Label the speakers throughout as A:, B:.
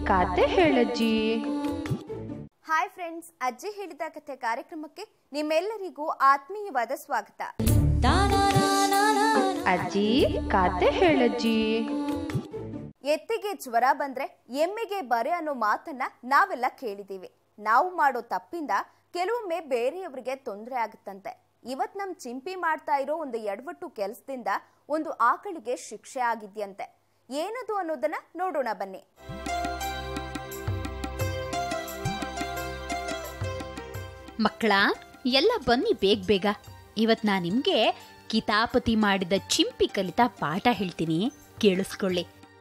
A: ಕಾತೆ ಹೇಳಜ್ಜಿ
B: hi friends ಅಜ್ಜಿ ಹೇಳಿದ ಕಥೆ ಕಾರ್ಯಕ್ರಮಕ್ಕೆ ನಿಮ್ಮೆಲ್ಲರಿಗೂ ಆತ್ಮೀಯವಾದ ಸ್ವಾಗತ
A: ಅಜ್ಜಿ ಕಾತೆ ಹೇಳಜ್ಜಿ
B: ಎತ್ತಿಗೆ ಜ್ವರ ಬಂದ್ರೆ ಎಮ್ಮೆಗೆ ಬರೆ ಅನ್ನೋ ಮಾತನ್ನ ನಾವೆಲ್ಲ ಕೇಳಿದೀವಿ ನಾವು ಮಾಡೋ ತಪ್ಪಿಂದ ಕೆಲವೊಮ್ಮೆ ಬೇರೆಯವರಿಗೆ ತೊಂದರೆ ಆಗುತ್ತಂತೆ ಇವತ್ ನಮ್ ಚಿಂಪಿ ಮಾಡ್ತಾ ಇರೋ ಒಂದು ಎಡವಟ್ಟು ಕೆಲಸದಿಂದ ಒಂದು ಆಕಳಿಗೆ ಶಿಕ್ಷೆ ಆಗಿದ್ಯಂತೆ ಏನದು ಅನ್ನೋದನ್ನ ನೋಡೋಣ ಬನ್ನಿ
C: ಮಕ್ಕಳ ಎಲ್ಲ ಬನ್ನಿ ಬೇಗ ಬೇಗ ಇವತ್ ನಾ ನಿಮ್ಗೆ ಕಿತಾಪತಿ ಮಾಡಿದ ಚಿಂಪಿ ಕಲಿತ ಪಾಠ ಹೇಳ್ತೀನಿ ಕೇಳಿಸ್ಕೊಳ್ಳಿ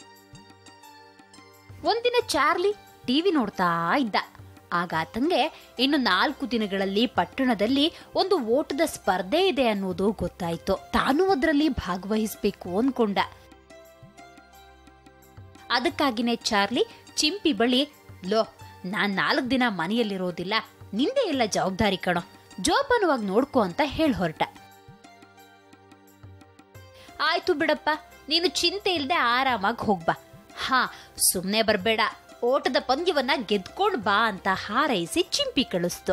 C: ಒಂದಿನ ಚಾರ್ಲಿ ಟಿವಿ ನೋಡ್ತಾ ಇದ್ದ ಆಗ ಆತಂಗೆ ಇನ್ನು ನಾಲ್ಕು ದಿನಗಳಲ್ಲಿ ಪಟ್ಟಣದಲ್ಲಿ ಒಂದು ಓಟದ ಸ್ಪರ್ಧೆ ಇದೆ ಅನ್ನೋದು ಗೊತ್ತಾಯ್ತು ತಾನು ಅದರಲ್ಲಿ ಭಾಗವಹಿಸ್ಬೇಕು ಅನ್ಕೊಂಡ ಅದಕ್ಕಾಗಿನೇ ಚಾರ್ಲಿ ಚಿಂಪಿ ಬಳಿ ಲೋ ನಾನ್ ನಾಲ್ಕು ದಿನ ಮನೆಯಲ್ಲಿರೋದಿಲ್ಲ ನಿಂದೆ ಎಲ್ಲ ಜವಾಬ್ದಾರಿ ಕಣೋ ಜೋಪಾನವಾಗಿ ನೋಡ್ಕೋ ಅಂತ ಹೇಳಿ ಹೊರಟ ಆಯ್ತು ಬಿಡಪ್ಪ ನೀನು ಚಿಂತೆ ಇಲ್ಲದೆ ಆರಾಮಾಗಿ ಹೋಗ್ಬಾ ಹಾ ಸುಮ್ನೆ ಬರ್ಬೇಡ ಓಟದ ಪಂದ್ಯವನ್ನ ಗೆದ್ಕೊಂಡ್ ಬಾ ಅಂತ ಹಾರೈಸಿ ಚಿಂಪಿ ಕಳಿಸ್ತು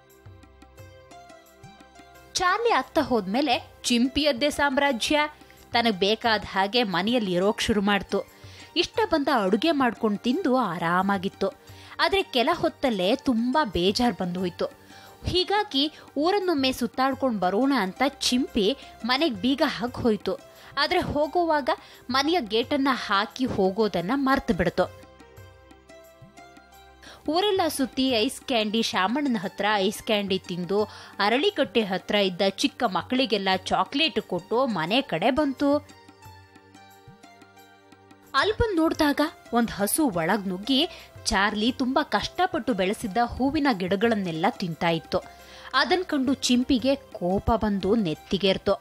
C: ಚಾರ್ಲಿ ಅತ್ತ ಹೋದ್ಮೇಲೆ ಚಿಂಪಿಯದ್ದೇ ಸಾಮ್ರಾಜ್ಯ ತನಗ್ ಬೇಕಾದ ಹಾಗೆ ಮನೆಯಲ್ಲಿ ಇರೋಕ್ ಶುರು ಮಾಡ್ತು ಇಷ್ಟ ಬಂದ ಅಡುಗೆ ಮಾಡ್ಕೊಂಡು ತಿಂದು ಆರಾಮಾಗಿತ್ತು ಆದ್ರೆ ಕೆಲ ಹೊತ್ತಲ್ಲೇ ತುಂಬಾ ಬೇಜಾರ್ ಬಂದು ಹೋಯ್ತು ಹೀಗಾಗಿ ಊರನ್ನೊಮ್ಮೆ ಸುತ್ತಾಡ್ಕೊಂಡು ಬರೋಣ ಅಂತ ಚಿಂಪಿ ಮನೆಗೆ ಬೀಗ ಹಾಕಿ ಹೋಯ್ತು ಆದ್ರೆ ಹೋಗುವಾಗ ಮನೆಯ ಗೇಟನ್ನ ಹಾಕಿ ಹೋಗೋದನ್ನ ಮರ್ತು ಬಿಡ್ತು ಊರೆಲ್ಲ ಸುತ್ತಿ ಐಸ್ ಕ್ಯಾಂಡಿ ಶಾಮಣ್ಣನ ಹತ್ರ ಐಸ್ ಕ್ಯಾಂಡಿ ತಿಂದು ಅರಳಿಕಟ್ಟೆ ಹತ್ರ ಇದ್ದ ಚಿಕ್ಕ ಮಕ್ಕಳಿಗೆಲ್ಲ ಚಾಕ್ಲೇಟ್ ಕೊಟ್ಟು ಮನೆ ಕಡೆ ಬಂತು ಅಲ್ಲಿ ಬಂದ್ ನೋಡಿದಾಗ ಒಂದ್ ಹಸು ಒಳಗ್ ನುಗ್ಗಿ ಚಾರ್ಲಿ ತುಂಬಾ ಕಷ್ಟಪಟ್ಟು ಬೆಳೆಸಿದ್ದ ಹೂವಿನ ಗಿಡಗಳನ್ನೆಲ್ಲ ತಿಂತಾ ಇತ್ತು ಅದನ್ ಕಂಡು ಚಿಂಪಿಗೆ ಕೋಪ ಬಂದು ನೆತ್ತಿಗೇರ್ತು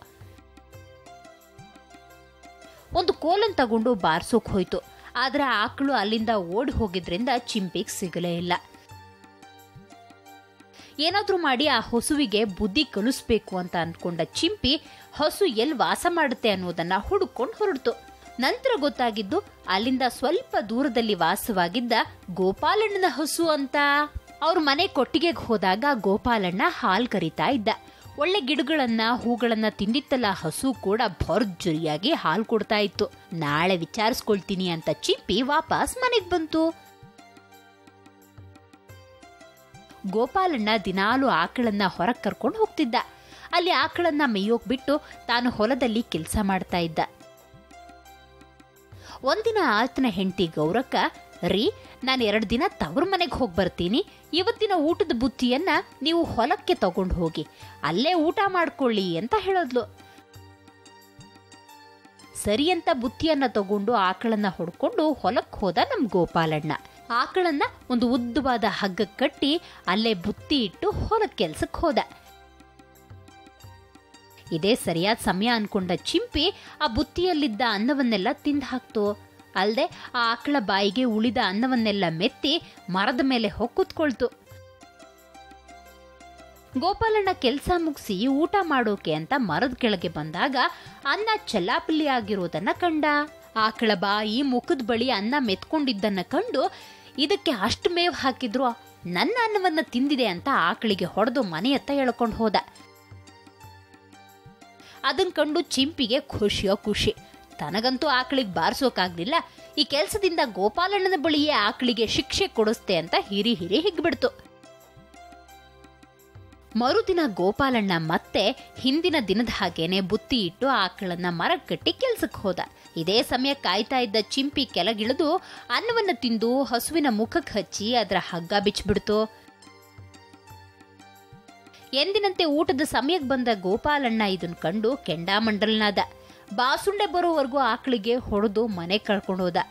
C: ಒಂದು ಕೋಲನ್ ತಗೊಂಡು ಬಾರ್ಸೋಕ್ ಹೋಯ್ತು ಆದ್ರೆ ಆಕಳು ಅಲ್ಲಿಂದ ಓಡಿ ಹೋಗಿದ್ರಿಂದ ಚಿಂಪಿಗ್ ಸಿಗಲೇ ಇಲ್ಲ ಏನಾದ್ರೂ ಮಾಡಿ ಆ ಹಸುವಿಗೆ ಬುದ್ಧಿ ಕಲಿಸ್ಬೇಕು ಅಂತ ಅನ್ಕೊಂಡ ಚಿಂಪಿ ಹಸು ಎಲ್ ವಾಸ ಮಾಡುತ್ತೆ ಅನ್ನೋದನ್ನ ಹುಡುಕೊಂಡು ಹೊರಡ್ತು ನಂತರ ಗೊತ್ತಾಗಿದ್ದು ಅಲ್ಲಿಂದ ಸ್ವಲ್ಪ ದೂರದಲ್ಲಿ ವಾಸವಾಗಿದ್ದ ಗೋಪಾಲಣ್ಣನ ಹಸು ಅಂತ ಅವ್ರ ಮನೆ ಕೊಟ್ಟಿಗೆಗೆ ಹೋದಾಗ ಗೋಪಾಲಣ್ಣ ಹಾಲ್ ಕರಿತಾ ಇದ್ದ ಒಳ್ಳೆ ಗಿಡಗಳನ್ನ ಹೂಗಳನ್ನ ತಿಂದಿತ್ತಲ್ಲ ಹಸು ಕೂಡ ಭರ್ಜರಿಯಾಗಿ ಹಾಲ್ ಕೊಡ್ತಾ ಇತ್ತು ನಾಳೆ ವಿಚಾರಿಸ್ಕೊಳ್ತೀನಿ ಅಂತ ಚಿಪ್ಪಿ ವಾಪಸ್ ಮನೆಗ್ ಬಂತು ಗೋಪಾಲಣ್ಣ ದಿನಾಲು ಆಕಳನ್ನ ಹೊರಗ್ ಕರ್ಕೊಂಡು ಹೋಗ್ತಿದ್ದ ಅಲ್ಲಿ ಆಕಳನ್ನ ಮೇಯೋಕ್ ಬಿಟ್ಟು ತಾನು ಹೊಲದಲ್ಲಿ ಕೆಲಸ ಮಾಡ್ತಾ ಇದ್ದ ಒಂದಿನ ಆತನ ಹೆಂಡತಿ ಗೌರಕ್ಕ ರೀ ನಾನು ಎರಡು ದಿನ ತವ್ರ ಮನೆಗೆ ಹೋಗಿ ಬರ್ತೀನಿ ಇವತ್ತಿನ ಊಟದ ಬುತ್ತಿಯನ್ನ ನೀವು ಹೊಲಕ್ಕೆ ತಗೊಂಡು ಹೋಗಿ ಅಲ್ಲೇ ಊಟ ಮಾಡ್ಕೊಳ್ಳಿ ಅಂತ ಹೇಳಿದ್ಲು ಸರಿ ಅಂತ ಬುತ್ತಿಯನ್ನ ತಗೊಂಡು ಆಕಳನ್ನ ಹೊಡ್ಕೊಂಡು ಹೊಲಕ್ಕೆ ಹೋದ ನಮ್ ಗೋಪಾಲಣ್ಣ ಆಕಳನ್ನ ಒಂದು ಉದ್ದವಾದ ಹಗ್ಗ ಕಟ್ಟಿ ಅಲ್ಲೇ ಬುತ್ತಿ ಇಟ್ಟು ಹೊಲದ ಕೆಲ್ಸಕ್ಕೆ ಹೋದ ಇದೇ ಸರಿಯಾದ ಸಮಯ ಅನ್ಕೊಂಡ ಚಿಂಪಿ ಆ ಬುತ್ತಿಯಲ್ಲಿದ್ದ ಅನ್ನವನ್ನೆಲ್ಲ ತಿಂದು ಹಾಕ್ತು ಅಲ್ದೆ ಆ ಆಕಳ ಬಾಯಿಗೆ ಉಳಿದ ಅನ್ನವನ್ನೆಲ್ಲ ಮೆತ್ತಿ ಮರದ ಮೇಲೆ ಹೋಗಿ ಕೂತ್ಕೊಳ್ತು ಗೋಪಾಲಣ್ಣ ಕೆಲಸ ಮುಗಿಸಿ ಊಟ ಮಾಡೋಕೆ ಅಂತ ಮರದ ಕೆಳಗೆ ಬಂದಾಗ ಅನ್ನ ಚೆಲ್ಲಾಪಿಲ್ಲಿ ಆಗಿರೋದನ್ನ ಕಂಡ ಆಕಳ ಬಾಯಿ ಮುಖದ ಬಳಿ ಅನ್ನ ಮೆತ್ಕೊಂಡಿದ್ದನ್ನ ಕಂಡು ಇದಕ್ಕೆ ಅಷ್ಟು ಮೇವ್ ಹಾಕಿದ್ರು ನನ್ನ ಅನ್ನವನ್ನ ತಿಂದಿದೆ ಅಂತ ಆಕಳಿಗೆ ಹೊಡೆದು ಮನೆಯತ್ತ ಎಳ್ಕೊಂಡು ಹೋದ ಅದನ್ ಕಂಡು ಚಿಂಪಿಗೆ ಖುಷಿಯೋ ಖುಷಿ ತನಗಂತೂ ಆಕಳಿಗೆ ಬಾರಿಸೋಕಾಗ್ಲಿಲ್ಲ ಈ ಕೆಲಸದಿಂದ ಗೋಪಾಲಣ್ಣನ ಬಳಿಯೇ ಆಕಳಿಗೆ ಶಿಕ್ಷೆ ಕೊಡಿಸ್ತೆ ಅಂತ ಹಿರಿ ಹಿರಿ ಹಿಗ್ಬಿಡ್ತು ಮರುದಿನ ಗೋಪಾಲಣ್ಣ ಮತ್ತೆ ಹಿಂದಿನ ದಿನದ ಹಾಗೇನೆ ಬುತ್ತಿ ಇಟ್ಟು ಆಕಳನ್ನ ಮರಕ್ ಕಟ್ಟಿ ಕೆಲ್ಸಕ್ಕೆ ಹೋದ ಇದೇ ಸಮಯ ಕಾಯ್ತಾ ಇದ್ದ ಚಿಂಪಿ ಕೆಳಗಿಳಿದು ಅನ್ನವನ್ನ ತಿಂದು ಹಸುವಿನ ಮುಖಕ್ಕೆ ಹಚ್ಚಿ ಅದರ ಹಗ್ಗ ಬಿಚ್ಚಿಬಿಡ್ತು ಎಂದಿನಂತೆ ಊಟದ ಸಮಯಕ್ಕೆ ಬಂದ ಗೋಪಾಲಣ್ಣ ಇದನ್ ಕಂಡು ಕೆಂಡಾಮಂಡಲ್ನಾದ ಬಾಸುಂಡೆ ಬರೋವರೆಗೂ ಆಕಳಿಗೆ ಹೊಡೆದು ಮನೆ ಕಳ್ಕೊಂಡು ಹೋದ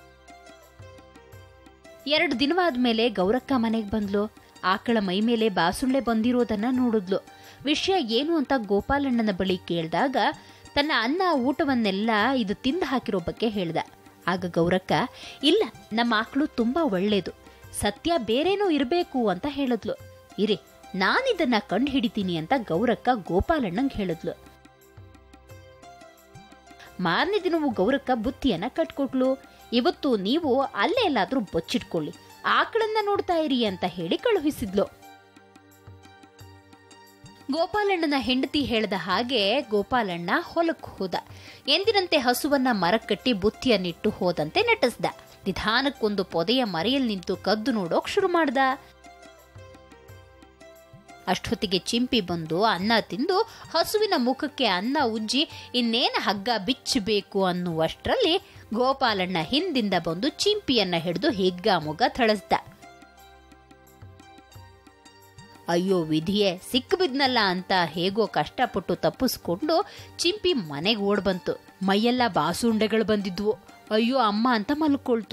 C: ಎರಡು ದಿನವಾದ್ಮೇಲೆ ಗೌರಕ್ಕ ಮನೆಗೆ ಬಂದ್ಲು ಆಕಳ ಮೈ ಮೇಲೆ ಬಾಸುಂಡೆ ಬಂದಿರೋದನ್ನ ನೋಡಿದ್ಲು ವಿಷಯ ಏನು ಅಂತ ಗೋಪಾಲಣ್ಣನ ಬಳಿ ಕೇಳಿದಾಗ ತನ್ನ ಅನ್ನ ಊಟವನ್ನೆಲ್ಲ ಇದು ತಿಂದು ಹಾಕಿರೋ ಬಗ್ಗೆ ಹೇಳ್ದ ಆಗ ಗೌರಕ್ಕ ಇಲ್ಲ ನಮ್ಮ ಆಕಳು ತುಂಬಾ ಒಳ್ಳೇದು ಸತ್ಯ ಬೇರೇನೋ ಇರಬೇಕು ಅಂತ ಹೇಳಿದ್ಲು ಇರಿ ನಾನಿದನ್ನ ಕಂಡು ಹಿಡಿತೀನಿ ಅಂತ ಗೌರಕ್ಕ ಗೋಪಾಲಣ್ಣಂಗ್ ಹೇಳಿದ್ಲು ಮಾರನೇ ದಿನವೂ ಗೌರಕ್ಕ ಬುತ್ತಿಯನ್ನ ಕಟ್ಕೊಟ್ಲು ಇವತ್ತು ನೀವು ಅಲ್ಲೇ ಎಲ್ಲಾದ್ರೂ ಬಚ್ಚಿಟ್ಕೊಳ್ಳಿ ಆಕಳನ್ನ ನೋಡ್ತಾ ಇರಿ ಅಂತ ಹೇಳಿ ಕಳುಹಿಸಿದ್ಲು ಗೋಪಾಲಣ್ಣನ ಹೆಂಡತಿ ಹೇಳ್ದ ಹಾಗೆ ಗೋಪಾಲಣ್ಣ ಹೊಲಕ್ಕೆ ಹೋದ ಎಂದಿನಂತೆ ಹಸುವನ್ನ ಮರಕ್ಕಟ್ಟಿ ಬುತ್ತಿಯನ್ನಿಟ್ಟು ಹೋದಂತೆ ನಟಿಸ್ದ ನಿಧಾನಕ್ಕೊಂದು ಪೊದೆಯ ಮರೆಯಲ್ಲಿ ನಿಂತು ಕದ್ದು ನೋಡೋಕ್ ಶುರು ಮಾಡ್ದ ಅಷ್ಟೊತ್ತಿಗೆ ಚಿಂಪಿ ಬಂದು ಅನ್ನ ತಿಂದು ಹಸುವಿನ ಮುಖಕ್ಕೆ ಅನ್ನ ಉಜ್ಜಿ ಇನ್ನೇನು ಹಗ್ಗ ಬಿಚ್ಚಬೇಕು ಅನ್ನುವಷ್ಟರಲ್ಲಿ ಗೋಪಾಲಣ್ಣ ಹಿಂದಿಂದ ಬಂದು ಚಿಂಪಿಯನ್ನ ಹಿಡಿದು ಹಿಗ್ಗಾಮುಗ್ಗ ಥಳಸ್ದ ಅಯ್ಯೋ ವಿಧಿಯೇ ಸಿಕ್ಕಿಬಿದ್ನಲ್ಲ ಅಂತ ಹೇಗೋ ಕಷ್ಟಪಟ್ಟು ತಪ್ಪಿಸ್ಕೊಂಡು ಚಿಂಪಿ ಮನೆಗೆ ಓಡ್ ಬಂತು ಮೈಯೆಲ್ಲ ಬಾಸುಂಡೆಗಳು ಬಂದಿದ್ವು ಅಯ್ಯೋ ಅಮ್ಮ ಅಂತ ಮಲ್ಕೊಳ್ತು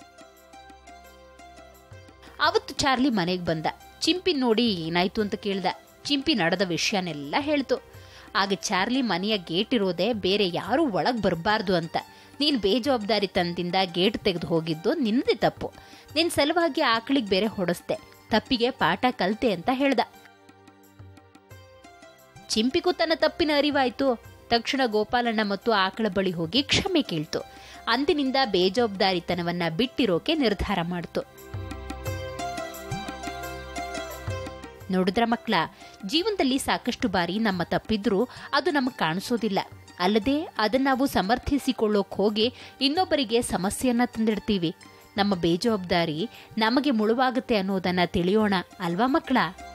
C: ಅವತ್ತು ಚಾರ್ಲಿ ಮನೆಗೆ ಬಂದ ಚಿಂಪಿ ನೋಡಿ ಏನಾಯ್ತು ಅಂತ ಕೇಳ್ದ ಚಿಂಪಿ ನಡೆದ ವಿಷಯನೆಲ್ಲ ಹೇಳ್ತು ಆಗ ಚಾರ್ಲಿ ಮನೆಯ ಗೇಟ್ ಇರೋದೇ ಬೇರೆ ಯಾರೂ ಒಳಗ್ ಬರಬಾರ್ದು ಅಂತ ನೀನ್ ಬೇಜವಾಬ್ದಾರಿ ತಂದಿಂದ ಗೇಟ್ ತೆಗೆದು ಹೋಗಿದ್ದು ನಿನ್ನದೇ ತಪ್ಪು ನಿನ್ ಸಲುವಾಗಿ ಆಕಳಿಗೆ ಬೇರೆ ಹೊಡೆಸ್ದೆ ತಪ್ಪಿಗೆ ಪಾಠ ಕಲ್ತೆ ಅಂತ ಹೇಳ್ದ ಚಿಂಪಿಗೂ ತನ್ನ ತಪ್ಪಿನ ಅರಿವಾಯ್ತು ತಕ್ಷಣ ಗೋಪಾಲಣ್ಣ ಮತ್ತು ಆಕಳ ಬಳಿ ಹೋಗಿ ಕ್ಷಮೆ ಕೇಳ್ತು ಅಂದಿನಿಂದ ಬೇಜವಾಬ್ದಾರಿತನವನ್ನ ಬಿಟ್ಟಿರೋಕೆ ನಿರ್ಧಾರ ಮಾಡ್ತು ನೋಡಿದ್ರ ಮಕ್ಕಳ ಜೀವನದಲ್ಲಿ ಸಾಕಷ್ಟು ಬಾರಿ ನಮ್ಮ ತಪ್ಪಿದ್ರೂ ಅದು ನಮಗೆ ಕಾಣಿಸೋದಿಲ್ಲ ಅಲ್ಲದೆ ಅದನ್ನ ನಾವು ಸಮರ್ಥಿಸಿಕೊಳ್ಳೋಕ್ ಹೋಗಿ ಇನ್ನೊಬ್ಬರಿಗೆ ಸಮಸ್ಯೆಯನ್ನ ತಂದಿಡ್ತೀವಿ ನಮ್ಮ ಬೇಜವಾಬ್ದಾರಿ ನಮಗೆ ಮುಳುವಾಗುತ್ತೆ ಅನ್ನೋದನ್ನ ತಿಳಿಯೋಣ ಅಲ್ವಾ ಮಕ್ಕಳ